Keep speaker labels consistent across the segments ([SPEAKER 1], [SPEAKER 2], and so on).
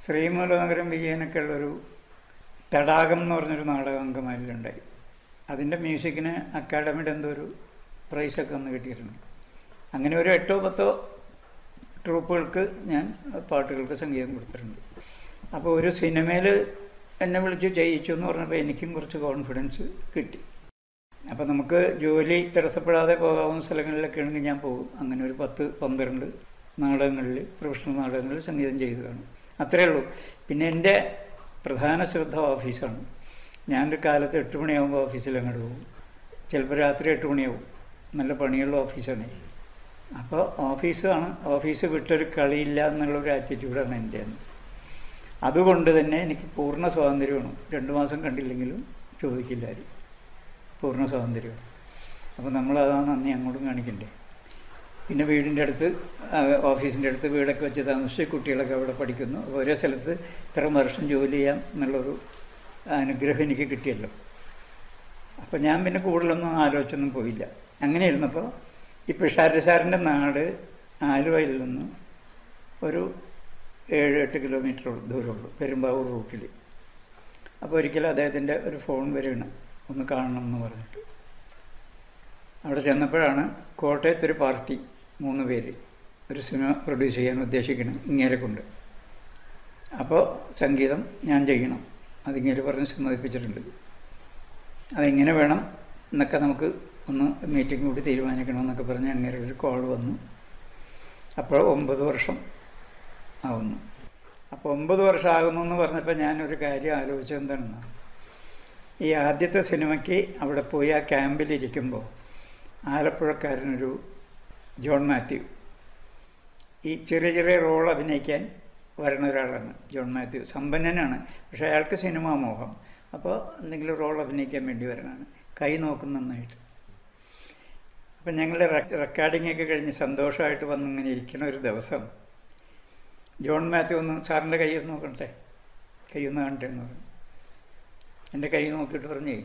[SPEAKER 1] ശ്രീമൂലനഗരം വിജയനൊക്കെ ഉള്ളൊരു തടാകം എന്ന് പറഞ്ഞൊരു നാടകം അങ്കമാലിയിലുണ്ടായി അതിൻ്റെ മ്യൂസിക്കിന് അക്കാഡമിയുടെ എന്തോ ഒരു പ്രൈസൊക്കെ ഒന്ന് കിട്ടിയിട്ടുണ്ട് അങ്ങനെ ഒരു എട്ടോ പത്തോ ട്രൂപ്പുകൾക്ക് ഞാൻ പാട്ടുകൾക്ക് സംഗീതം കൊടുത്തിട്ടുണ്ട് അപ്പോൾ ഒരു സിനിമയിൽ എന്നെ വിളിച്ച് ചെയ്യിച്ചു എന്ന് പറഞ്ഞപ്പോൾ എനിക്കും കുറച്ച് കോൺഫിഡൻസ് കിട്ടി അപ്പോൾ നമുക്ക് ജോലി തടസ്സപ്പെടാതെ പോകാവുന്ന സ്ഥലങ്ങളിലൊക്കെ ആണെങ്കിൽ ഞാൻ പോകും അങ്ങനെ ഒരു പത്ത് പന്ത്രണ്ട് നാടകങ്ങളിൽ പ്രൊഫഷണൽ നാടകങ്ങളിൽ സംഗീതം ചെയ്തു കാണും അത്രയേ ഉള്ളൂ പിന്നെ എൻ്റെ പ്രധാന ശ്രദ്ധ ഓഫീസാണ് ഞാനൊരു കാലത്ത് എട്ട് മണിയാകുമ്പോൾ ഓഫീസിൽ അങ്ങോട്ട് പോകും ചിലപ്പോൾ രാത്രി എട്ട് മണിയാവും നല്ല പണിയുള്ള ഓഫീസാണ് അപ്പോൾ ഓഫീസാണ് ഓഫീസ് വിട്ടൊരു കളിയില്ല എന്നുള്ളൊരു ആറ്റിറ്റ്യൂഡാണ് എൻ്റെ അതുകൊണ്ട് തന്നെ എനിക്ക് പൂർണ്ണ സ്വാതന്ത്ര്യമാണ് രണ്ട് മാസം കണ്ടില്ലെങ്കിലും ചോദിക്കില്ല ആരും പൂർണ്ണ സ്വാതന്ത്ര്യമാണ് അപ്പോൾ നമ്മളതാണ് നന്ദി അങ്ങോട്ടും കാണിക്കണ്ടേ പിന്നെ വീടിൻ്റെ അടുത്ത് ആ, ഓഫീസിൻ്റെ അടുത്ത് വീടൊക്കെ വെച്ച് താമസിച്ച് കുട്ടികളൊക്കെ അവിടെ പഠിക്കുന്നു അപ്പോൾ ഒരേ സ്ഥലത്ത് ഇത്ര വർഷം ജോലി ചെയ്യാം എന്നുള്ളൊരു അനുഗ്രഹം എനിക്ക് കിട്ടിയല്ലോ അപ്പോൾ ഞാൻ പിന്നെ കൂടുതലൊന്നും ആലോചിച്ചൊന്നും പോയില്ല അങ്ങനെ ഇരുന്നപ്പോൾ ഈ പിഷാര സാറിൻ്റെ നാട് ആലുവയിൽ നിന്ന് ഒരു ഏഴ് എട്ട് കിലോമീറ്റർ ദൂരമുള്ളൂ പെരുമ്പാവൂർ റൂട്ടിൽ അപ്പോൾ ഒരിക്കലും അദ്ദേഹത്തിൻ്റെ ഒരു ഫോൺ വരികയാണ് ഒന്ന് കാണണം എന്ന് പറഞ്ഞിട്ട് അവിടെ ചെന്നപ്പോഴാണ് കോട്ടയത്തൊരു പാർട്ടി മൂന്ന് പേര് ഒരു സിനിമ പ്രൊഡ്യൂസ് ചെയ്യാൻ ഉദ്ദേശിക്കണം ഇങ്ങേരെ കൊണ്ട് അപ്പോൾ സംഗീതം ഞാൻ ചെയ്യണം അതിങ്ങേര് പറഞ്ഞ് സമ്മതിപ്പിച്ചിട്ടുണ്ട് അതെങ്ങനെ വേണം എന്നൊക്കെ നമുക്ക് ഒന്ന് മീറ്റിംഗ് കൂടി തീരുമാനിക്കണം എന്നൊക്കെ പറഞ്ഞ് അങ്ങേരെ ഒരു കോൾ വന്നു അപ്പോൾ ഒമ്പത് വർഷം ആവുന്നു അപ്പോൾ ഒമ്പത് വർഷം ആകുന്നു എന്ന് പറഞ്ഞപ്പോൾ ഞാനൊരു കാര്യം ആലോചിച്ചത് എന്താണെന്ന് ഈ ആദ്യത്തെ സിനിമയ്ക്ക് അവിടെ പോയി ആ ക്യാമ്പിലിരിക്കുമ്പോൾ ആലപ്പുഴക്കാരനൊരു ജോൺ മാത്യു ഈ ചെറിയ ചെറിയ റോൾ അഭിനയിക്കാൻ വരുന്ന ഒരാളാണ് ജോൺ മാത്യു സമ്പന്നനാണ് പക്ഷേ അയാൾക്ക് സിനിമാ മോഹം അപ്പോൾ എന്തെങ്കിലും റോൾ അഭിനയിക്കാൻ വേണ്ടി വരണതാണ് കൈ നോക്കും നന്നായിട്ട് അപ്പം ഞങ്ങളുടെ റെക്കോർഡിംഗ് ഒക്കെ കഴിഞ്ഞ് സന്തോഷമായിട്ട് വന്നിങ്ങനെ ഇരിക്കണ ഒരു ദിവസം ജോൺ മാത്യു ഒന്ന് സാറിൻ്റെ കൈ ഒന്ന് നോക്കട്ടെ കൈ ഒന്ന് കാണട്ടെ എന്ന് പറഞ്ഞു എൻ്റെ കൈ നോക്കിയിട്ട് പറഞ്ഞേ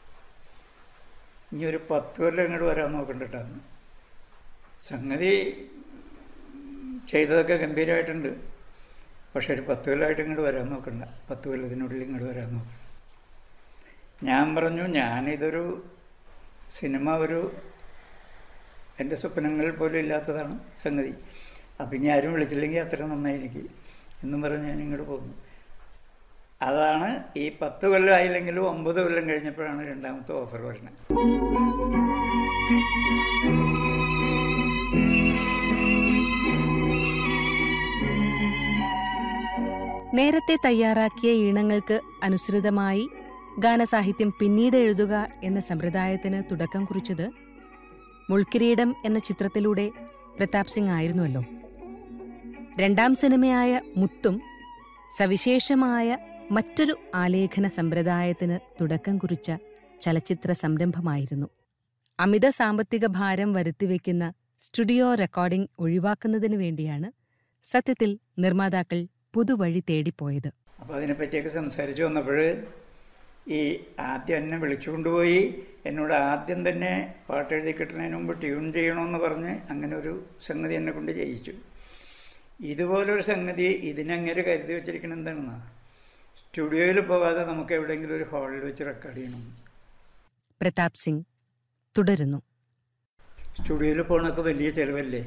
[SPEAKER 1] ഇനി ഒരു പത്ത് കൊല്ലം ഇങ്ങോട്ട് വരാൻ നോക്കണ്ടിട്ടാന്ന് സംഗതി ചെയ്തതൊക്കെ ഗംഭീരമായിട്ടുണ്ട് പക്ഷെ ഒരു പത്ത് കൊല്ലമായിട്ട് ഇങ്ങോട്ട് വരാൻ നോക്കണ്ട പത്ത് കൊല്ലത്തിനുള്ളിൽ ഇങ്ങോട്ട് വരാൻ നോക്കണ്ട ഞാൻ പറഞ്ഞു ഞാനിതൊരു സിനിമ ഒരു എൻ്റെ സ്വപ്നങ്ങളിൽ പോലും ഇല്ലാത്തതാണ് സംഗതി അപ്പം ഇനി ആരും വിളിച്ചില്ലെങ്കിൽ അത്ര നന്നായിരിക്കും എന്നും പറഞ്ഞ് ഞാൻ ഇങ്ങോട്ട് പോകുന്നു അതാണ് ഈ പത്ത് കൊല്ലം ആയില്ലെങ്കിലും ഒമ്പത് കൊല്ലം കഴിഞ്ഞപ്പോഴാണ് രണ്ടാമത്തെ ഓഫർ വരുന്നത്
[SPEAKER 2] നേരത്തെ തയ്യാറാക്കിയ ഈണങ്ങൾക്ക് അനുസൃതമായി ഗാനസാഹിത്യം പിന്നീട് എഴുതുക എന്ന സമ്പ്രദായത്തിന് തുടക്കം കുറിച്ചത് മുൾക്കിരീടം എന്ന ചിത്രത്തിലൂടെ പ്രതാപ് സിംഗ് ആയിരുന്നുവല്ലോ രണ്ടാം സിനിമയായ മുത്തും സവിശേഷമായ മറ്റൊരു ആലേഖന സമ്പ്രദായത്തിന് തുടക്കം കുറിച്ച ചലച്ചിത്ര സംരംഭമായിരുന്നു അമിത സാമ്പത്തിക ഭാരം വരുത്തിവെക്കുന്ന സ്റ്റുഡിയോ റെക്കോർഡിംഗ് ഒഴിവാക്കുന്നതിനു വേണ്ടിയാണ് സത്യത്തിൽ നിർമ്മാതാക്കൾ പുതുവഴി തേടിപ്പോയത്
[SPEAKER 1] അപ്പോൾ അതിനെപ്പറ്റിയൊക്കെ സംസാരിച്ച് വന്നപ്പോൾ ഈ ആദ്യം എന്നെ വിളിച്ചുകൊണ്ടുപോയി എന്നോട് ആദ്യം തന്നെ പാട്ട് എഴുതി കിട്ടുന്നതിന് മുമ്പ് ട്യൂൺ ചെയ്യണമെന്ന് പറഞ്ഞ് അങ്ങനെ ഒരു സംഗതി എന്നെ കൊണ്ട് ചെയ്യിച്ചു ഇതുപോലൊരു സംഗതി ഇതിനങ്ങനെ കരുതി വെച്ചിരിക്കണം എന്താണെന്നാ സ്റ്റുഡിയോയിൽ പോകാതെ നമുക്ക് എവിടെയെങ്കിലും ഒരു ഹാളിൽ വെച്ച് റെക്കോർഡ് ചെയ്യണം
[SPEAKER 2] പ്രതാപ് സിംഗ് തുടരുന്നു
[SPEAKER 1] സ്റ്റുഡിയോയിൽ പോകണമൊക്കെ വലിയ ചിലവല്ലേ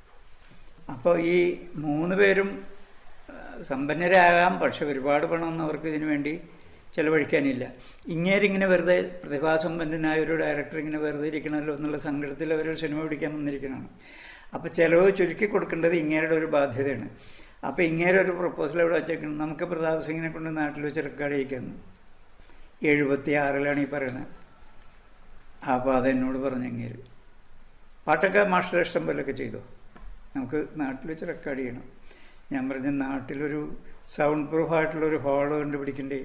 [SPEAKER 1] അപ്പോൾ ഈ മൂന്ന് പേരും ആ, സമ്പന്നരാകാം പക്ഷെ ഒരുപാട് പണമൊന്നും അവർക്ക് ഇതിനു വേണ്ടി ചിലവഴിക്കാനില്ല ഇങ്ങേരിങ്ങനെ വെറുതെ പ്രതിഭാസമ്പന്നനായ ഒരു ഡയറക്ടർ ഇങ്ങനെ വെറുതെ ഇരിക്കണമല്ലോ എന്നുള്ള സങ്കടത്തിൽ അവരൊരു സിനിമ പിടിക്കാൻ വന്നിരിക്കണതാണ് അപ്പോൾ ചിലവ് ചുരുക്കി കൊടുക്കേണ്ടത് ഇങ്ങേരുടെ ഒരു ബാധ്യതയാണ് അപ്പോൾ ഇങ്ങേരെ ഒരു പ്രപ്പോസൽ ഇവിടെ വെച്ചേക്കണം നമുക്ക് പ്രതാപ് സിംഗിനെ കൊണ്ട് നാട്ടിൽ വെച്ച് റെക്കോർഡ് ചെയ്യിക്കാമെന്ന് എഴുപത്തി ആറിലാണ് ഈ പറയുന്നത് അപ്പോൾ അതെന്നോട് പറഞ്ഞു അങ്ങേര് പാട്ടൊക്കെ മാസ്റ്റർ ഇഷ്ടം പോലെയൊക്കെ ചെയ്തു നമുക്ക് നാട്ടിൽ വെച്ച് റെക്കോർഡ് ചെയ്യണം ഞാൻ പറഞ്ഞ നാട്ടിലൊരു സൗണ്ട് പ്രൂഫ് ആയിട്ടുള്ളൊരു ഹാള് കണ്ടുപിടിക്കണ്ടേ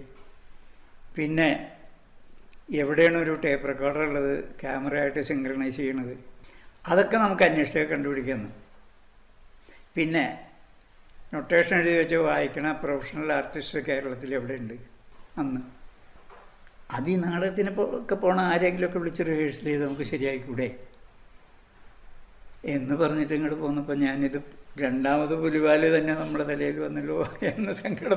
[SPEAKER 1] പിന്നെ എവിടെയാണ് ഒരു ടേപ്പ് റെക്കോർഡർ ഉള്ളത് ക്യാമറയായിട്ട് സിങ്ക്രണൈസ് ചെയ്യണത് അതൊക്കെ നമുക്ക് അന്വേഷിച്ച് കണ്ടുപിടിക്കാമെന്ന് പിന്നെ നൊട്ടേഷൻ എഴുതി വെച്ച് വായിക്കണ പ്രൊഫഷണൽ ആർട്ടിസ്റ്റ് കേരളത്തിൽ എവിടെയുണ്ട് അന്ന് അത് ഈ നാടകത്തിന് പോ- ഒക്കെ പോണ ആരെങ്കിലുമൊക്കെ വിളിച്ച് റിഹേഴ്സൽ ചെയ്ത് നമുക്ക് ശരിയായിക്കൂടെ എന്ന് പറഞ്ഞിട്ട് ഇങ്ങോട്ട് പോന്നപ്പോൾ ഞാനിത് രണ്ടാമത് പുലിവാല് തന്നെ നമ്മുടെ തലയിൽ വന്നല്ലോ എന്ന് സങ്കടം